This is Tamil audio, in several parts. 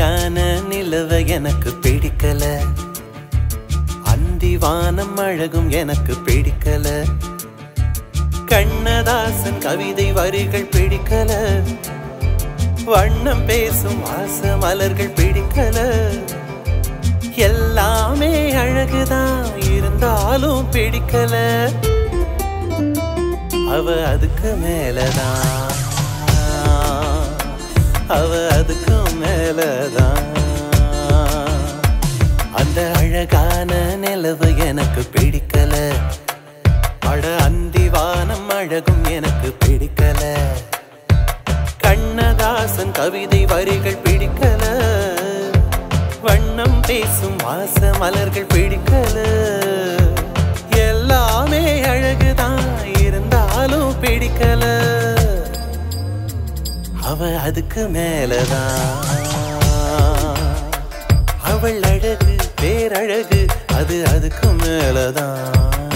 அழகான நிலவ எனக்கு பிடிக்கல அந்தி வானம் அழகும் எனக்கு பிடிக்கல கண்ணதாசன் கவிதை வரிகள் பிடிக்கல வண்ணம் பேசும் வாச மலர்கள் பிடிக்கல எல்லாமே அழகுதான் இருந்தாலும் பிடிக்கல அவ அதுக்கு மேலதான் அவ அதுக்கு மேலதான் அந்த அழகான நிலவு எனக்கு பிடிக்கல அட அந்தி வானம் அழகும் எனக்கு பிடிக்கல கண்ணதாசன் கவிதை வரிகள் பிடிக்கல வண்ணம் பேசும் வாச மலர்கள் பிடிக்கல எல்லாமே அழகுதான் இருந்தாலும் பிடிக்கல அவ அதுக்கு மேலதான் அவள் அழகு பேரழகு அது அதுக்கு மேலதான்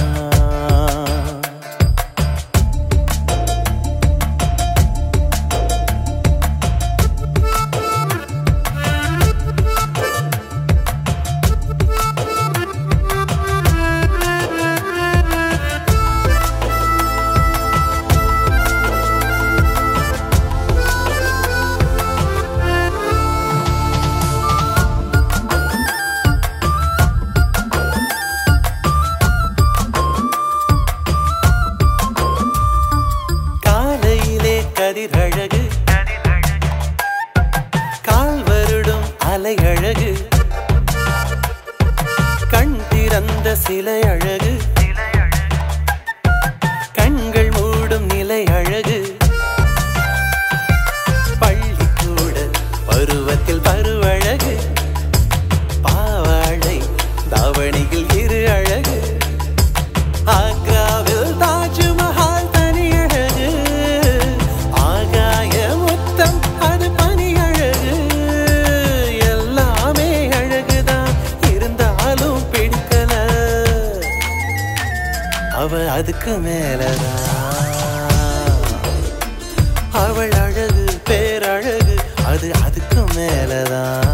காலையிலே கதிரழகு கால் வருடும் அலை அழகு கண் திறந்த சிலை அழகு கண்கள் மூடும் நிலை அழகு பள்ளிக்கூட பருவத்தில் பருவழகு பாவாடை தாவணியில் இரு அழகு ஆக்ராவில் தாஜ்மஹால் தனி அழகு ஆகாய முத்தம் அது பனி அழகு எல்லாமே அழகுதான் இருந்தாலும் பிடிக்கல அவ அதுக்கு மேலதான் அவள் அழகு பேரழகு அது அதுக்கு மேலதான்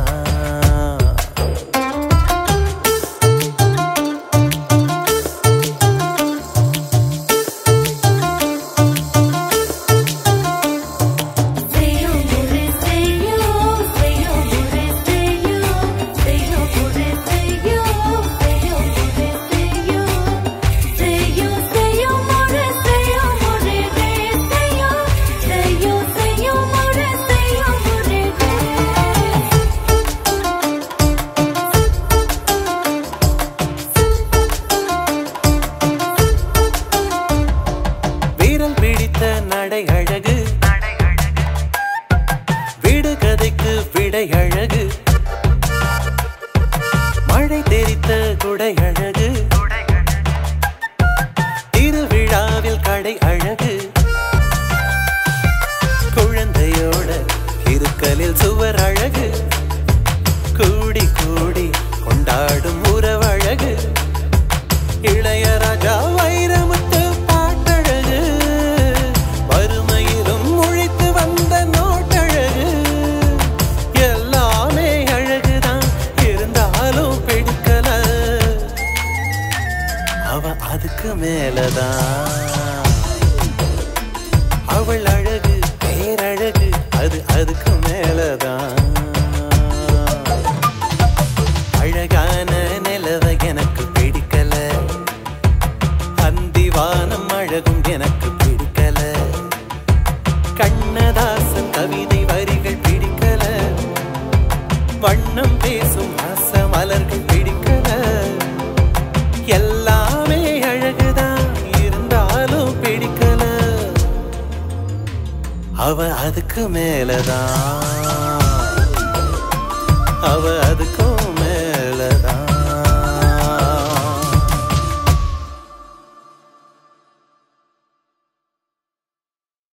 Seyo pure seyo, seyo pure seyo, seyo pure seyo, seyo pure seyo, seyo seyo more seyo more re seyo, seyo seyo more seyo more re. வீரல் பிடித்த நடை அழகு வீடு கதைக்கு விடை அழகு மழை தெரித்த குடை அழகு திருவிழாவில் கடை அழகு குழந்தையோட இருக்கலில் சுவர் அழகு கூடி கூடி கொண்டாடும் உறவழகு இளையராஜா வைரமுத்து பாட்டழகு வறுமையிலும் முழித்து வந்த நோட்டழகு எல்லாமே அழகுதான் இருந்தாலும் பிடிக்கல அவ அதுக்கு மேலதான் அவள் அழகு பேரழகு அது அதுக்கு மேலதான் அழகான நிலவ எனக்கு பிடிக்கல அந்தி வானம் அழகும் எனக்கு பிடிக்கல கண்ணதாசன் கவிதை வரிகள் பிடிக்கல வண்ணம் பேசும் ஆச மலர்கள் பிடிக்கல எல்லாமே அழகுதான் இருந்தாலும் பிடிக்கல அவ அதுக்கு மேலதான் அவ அதுக்கு